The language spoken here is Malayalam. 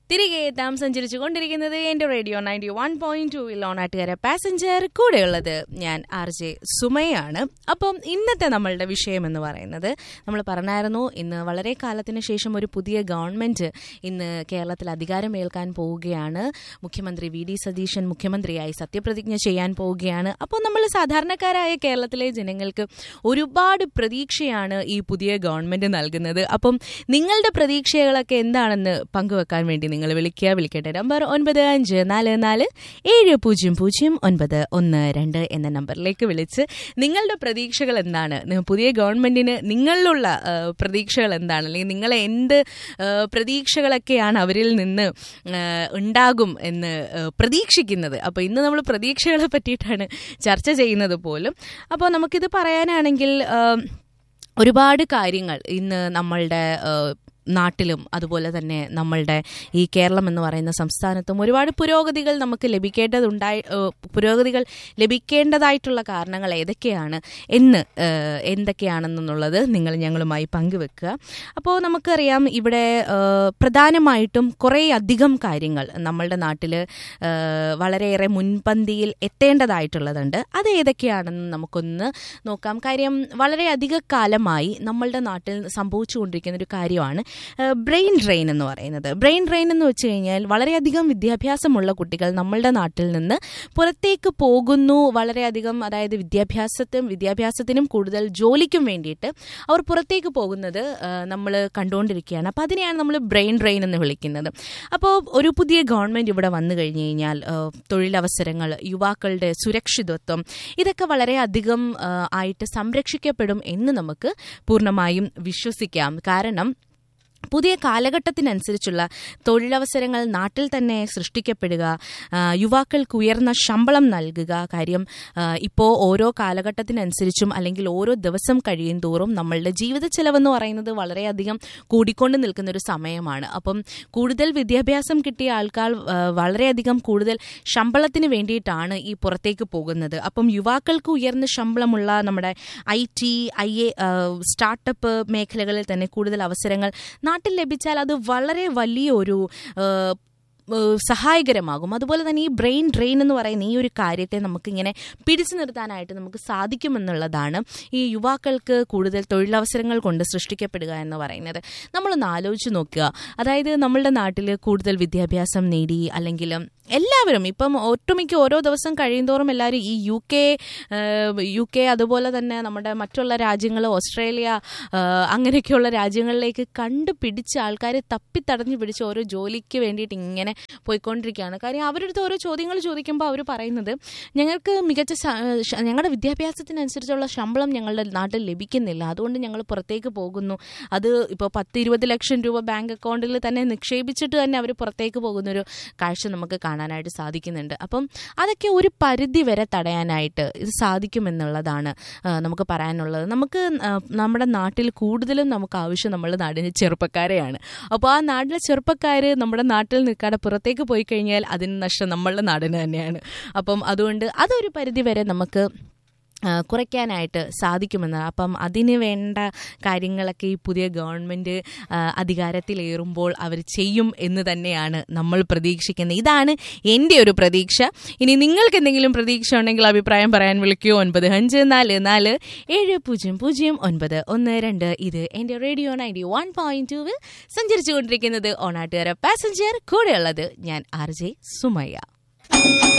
തിരികെ എത്താം സഞ്ചരിച്ചു കൊണ്ടിരിക്കുന്നത് എന്റെ റേഡിയോ നയൻറ്റി വൺ പോയിന്റ് ടൂവിൽ ഓണാട്ടുകാര പാസഞ്ചർ കൂടെയുള്ളത് ഞാൻ ആർ ജെ സുമയാണ് അപ്പം ഇന്നത്തെ നമ്മളുടെ വിഷയം എന്ന് പറയുന്നത് നമ്മൾ പറഞ്ഞായിരുന്നു ഇന്ന് വളരെ കാലത്തിന് ശേഷം ഒരു പുതിയ ഗവൺമെന്റ് ഇന്ന് കേരളത്തിൽ അധികാരമേൽക്കാൻ പോവുകയാണ് മുഖ്യമന്ത്രി വി ഡി സതീശൻ മുഖ്യമന്ത്രിയായി സത്യപ്രതിജ്ഞ ചെയ്യാൻ പോവുകയാണ് അപ്പോൾ നമ്മൾ സാധാരണക്കാരായ കേരളത്തിലെ ജനങ്ങൾക്ക് ഒരുപാട് പ്രതീക്ഷയാണ് ഈ പുതിയ ഗവൺമെന്റ് നൽകുന്നത് അപ്പം നിങ്ങളുടെ പ്രതീക്ഷകളൊക്കെ എന്താണെന്ന് പങ്കുവെക്കാൻ വേണ്ടി നിങ്ങൾ വിളിക്കുക വിളിക്കട്ടെ നമ്പർ ഒൻപത് അഞ്ച് നാല് നാല് ഏഴ് പൂജ്യം പൂജ്യം ഒൻപത് ഒന്ന് രണ്ട് എന്ന നമ്പറിലേക്ക് വിളിച്ച് നിങ്ങളുടെ പ്രതീക്ഷകൾ എന്താണ് നി- പുതിയ ഗവൺമെന്റിന് നിങ്ങളിലുള്ള ആ, പ്രതീക്ഷകൾ എന്താണ് അല്ലെങ്കിൽ നിങ്ങളെ എന്ത് ആ, പ്രതീക്ഷകളൊക്കെയാണ് അവരിൽ നിന്ന് ആ, ഉണ്ടാകും എന്ന് ആ, പ്രതീക്ഷിക്കുന്നത് അപ്പോൾ ഇന്ന് നമ്മൾ പ്രതീക്ഷകളെ പറ്റിയിട്ടാണ് ചർച്ച ചെയ്യുന്നത് പോലും അപ്പോൾ നമുക്കിത് പറയാനാണെങ്കിൽ ആ, ഒരുപാട് കാര്യങ്ങൾ ഇന്ന് നമ്മളുടെ ആ, നാട്ടിലും അതുപോലെ തന്നെ നമ്മളുടെ ഈ കേരളം എന്ന് പറയുന്ന സംസ്ഥാനത്തും ഒരുപാട് പുരോഗതികൾ നമുക്ക് ലഭിക്കേണ്ടതുണ്ടായി ആ, പുരോഗതികൾ ലഭിക്കേണ്ടതായിട്ടുള്ള കാരണങ്ങൾ ഏതൊക്കെയാണ് എന്ന് ആ, എന്തൊക്കെയാണെന്നുള്ളത് നിങ്ങൾ ഞങ്ങളുമായി പങ്കുവെക്കുക അപ്പോൾ നമുക്കറിയാം ഇവിടെ ആ, പ്രധാനമായിട്ടും കുറേ അധികം കാര്യങ്ങൾ നമ്മളുടെ നാട്ടിൽ വളരെയേറെ മുൻപന്തിയിൽ എത്തേണ്ടതായിട്ടുള്ളതുണ്ട് അത് ഏതൊക്കെയാണെന്ന് നമുക്കൊന്ന് നോക്കാം കാര്യം വളരെയധിക കാലമായി നമ്മളുടെ നാട്ടിൽ സംഭവിച്ചുകൊണ്ടിരിക്കുന്ന ഒരു കാര്യമാണ് ബ്രെയിൻ ഡ്രെയിൻ എന്ന് പറയുന്നത് ബ്രെയിൻ ഡ്രെയിൻ എന്ന് വെച്ച് കഴിഞ്ഞാൽ വളരെയധികം വിദ്യാഭ്യാസമുള്ള കുട്ടികൾ നമ്മളുടെ നാട്ടിൽ നിന്ന് പുറത്തേക്ക് പോകുന്നു വളരെയധികം അതായത് വിദ്യാഭ്യാസത്തിനും വിദ്യാഭ്യാസത്തിനും കൂടുതൽ ജോലിക്കും വേണ്ടിയിട്ട് അവർ പുറത്തേക്ക് പോകുന്നത് നമ്മൾ കണ്ടുകൊണ്ടിരിക്കുകയാണ് അപ്പോൾ അതിനെയാണ് നമ്മൾ ബ്രെയിൻ ഡ്രെയിൻ എന്ന് വിളിക്കുന്നത് അപ്പോൾ ഒരു പുതിയ ഗവൺമെൻറ് ഇവിടെ വന്നു കഴിഞ്ഞു കഴിഞ്ഞാൽ ആ, തൊഴിലവസരങ്ങൾ യുവാക്കളുടെ സുരക്ഷിതത്വം ഇതൊക്കെ വളരെയധികം ആ, ആയിട്ട് സംരക്ഷിക്കപ്പെടും എന്ന് നമുക്ക് പൂർണ്ണമായും വിശ്വസിക്കാം കാരണം പുതിയ കാലഘട്ടത്തിനനുസരിച്ചുള്ള തൊഴിലവസരങ്ങൾ നാട്ടിൽ തന്നെ സൃഷ്ടിക്കപ്പെടുക ആ, യുവാക്കൾക്ക് ഉയർന്ന ശമ്പളം നൽകുക കാര്യം ഇപ്പോൾ ഓരോ കാലഘട്ടത്തിനനുസരിച്ചും അല്ലെങ്കിൽ ഓരോ ദിവസം കഴിയും തോറും നമ്മളുടെ ജീവിത ചെലവെന്ന് പറയുന്നത് വളരെയധികം കൂടിക്കൊണ്ട് നിൽക്കുന്ന ഒരു സമയമാണ് അപ്പം കൂടുതൽ വിദ്യാഭ്യാസം കിട്ടിയ ആൾക്കാർ ആ, വളരെയധികം കൂടുതൽ ശമ്പളത്തിന് വേണ്ടിയിട്ടാണ് ഈ പുറത്തേക്ക് പോകുന്നത് അപ്പം യുവാക്കൾക്ക് ഉയർന്ന ശമ്പളമുള്ള നമ്മുടെ I T I A startup മേഖലകളിൽ തന്നെ കൂടുതൽ അവസരങ്ങൾ നാട്ടിൽ ലഭിച്ചാൽ അത് വളരെ വലിയൊരു ആ, ഏഹ് സഹായകരമാകും അതുപോലെ തന്നെ ഈ ബ്രെയിൻ ഡ്രെയിൻ എന്ന് പറയുന്ന ഈ ഒരു കാര്യത്തെ നമുക്കിങ്ങനെ പിടിച്ചു നിർത്താനായിട്ട് നമുക്ക് സാധിക്കുമെന്നുള്ളതാണ് ഈ യുവാക്കൾക്ക് കൂടുതൽ തൊഴിലവസരങ്ങൾ കൊണ്ട് സൃഷ്ടിക്കപ്പെടുക എന്ന് പറയുന്നത് നമ്മളൊന്ന് ആലോചിച്ച് നോക്കുക അതായത് നമ്മളുടെ നാട്ടിൽ കൂടുതൽ വിദ്യാഭ്യാസം നേടി അല്ലെങ്കിൽ എല്ലാവരും ഇപ്പം ഒട്ടുമിക്ക ഓരോ ദിവസം കഴിയുന്തോറും എല്ലാവരും ഈ യു കെ യു കെ അതുപോലെ തന്നെ നമ്മുടെ മറ്റുള്ള രാജ്യങ്ങൾ ഓസ്ട്രേലിയ ആ, അങ്ങനെയൊക്കെയുള്ള രാജ്യങ്ങളിലേക്ക് കണ്ടുപിടിച്ച് ആൾക്കാരെ തപ്പിത്തടഞ്ഞു പിടിച്ച് ഓരോ ജോലിക്ക് വേണ്ടിയിട്ട് ഇങ്ങനെ പോയിക്കൊണ്ടിരിക്കുകയാണ് കാര്യം അവരുടെ അടുത്ത് ഓരോ ചോദ്യങ്ങൾ ചോദിക്കുമ്പോൾ അവർ പറയുന്നത് ഞങ്ങൾക്ക് മികച്ച ശ- ശ- ഞങ്ങളുടെ വിദ്യാഭ്യാസത്തിനനുസരിച്ചുള്ള ശമ്പളം ഞങ്ങളുടെ നാട്ടിൽ ലഭിക്കുന്നില്ല അതുകൊണ്ട് ഞങ്ങൾ പുറത്തേക്ക് പോകുന്നു അത് ഇപ്പോൾ പത്ത് ഇരുപത് ലക്ഷം രൂപ ബാങ്ക് അക്കൗണ്ടിൽ തന്നെ നിക്ഷേപിച്ചിട്ട് തന്നെ അവർ പുറത്തേക്ക് പോകുന്നൊരു കാഴ്ച നമുക്ക് കാണാനായിട്ട് സാധിക്കുന്നുണ്ട് അപ്പം അതൊക്കെ ഒരു പരിധി വരെ തടയാനായിട്ട് ഇത് സാധിക്കുമെന്നുള്ളതാണ് ആ, നമുക്ക് പറയാനുള്ളത് നമുക്ക് ആ, നമ്മുടെ നാട്ടിൽ കൂടുതലും നമുക്ക് ആവശ്യം നമ്മുടെ നാടിന് ചെറുപ്പക്കാരെയാണ് അപ്പോൾ ആ നാട്ടിലെ ചെറുപ്പക്കാർ നമ്മുടെ നാട്ടിൽ നിൽക്കാതെ പുറത്തേക്ക് പോയി കഴിഞ്ഞാൽ അതിന് നഷ്ടം നമ്മളുടെ നാടിന് തന്നെയാണ് അപ്പം അതുകൊണ്ട് അതൊരു പരിധി വരെ നമുക്ക് ആ, കുറയ്ക്കാനായിട്ട് സാധിക്കുമെന്ന് അപ്പം അതിന് വേണ്ട കാര്യങ്ങളൊക്കെ ഈ പുതിയ ഗവൺമെൻറ് അധികാരത്തിലേറുമ്പോൾ അവർ ചെയ്യും എന്ന് തന്നെയാണ് നമ്മൾ പ്രതീക്ഷിക്കുന്നത് ഇതാണ് എൻ്റെ ഒരു പ്രതീക്ഷ ഇനി നിങ്ങൾക്ക് എന്തെങ്കിലും പ്രതീക്ഷ ഉണ്ടെങ്കിൽ അഭിപ്രായം പറയാൻ വിളിക്കൂ ഒൻപത് അഞ്ച് നാല് നാല് ഏഴ് പൂജ്യം പൂജ്യം ഒൻപത് ഒന്ന് രണ്ട് ഇത് എൻ്റെ റേഡിയോ നയൻറ്റി വൺ പോയിന്റ് ടൂവിൽ സഞ്ചരിച്ചു കൊണ്ടിരിക്കുന്നത് ഓണാട്ടുകാര പാസഞ്ചർ കൂടെയുള്ളത് ഞാൻ ആർ ജെ സുമയ്യ